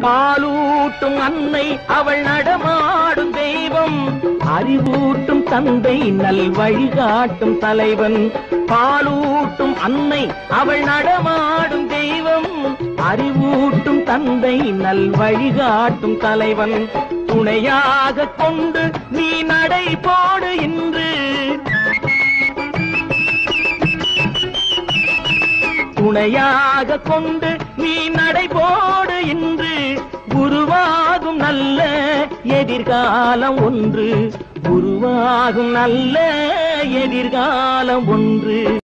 பாலூட்டும் அன்னை அவள் நடமாடும் தெய்வம் அறிவூட்டும் தந்தை நல் வழிகாட்டும் தலைவன் பாலூட்டும் அன்னை அவள் நடமாடும் தெய்வம் அறிவூட்டும் தந்தை நல் வழிகாட்டும் தலைவன் துணையாக கொண்டு நீ நடை போடு இன்று துணையாக கொண்டு நீ நடைபோடு இன்று உருவாகும் நல்ல எதிர்காலம் ஒன்று உருவாகும் நல்ல எதிர்காலம் ஒன்று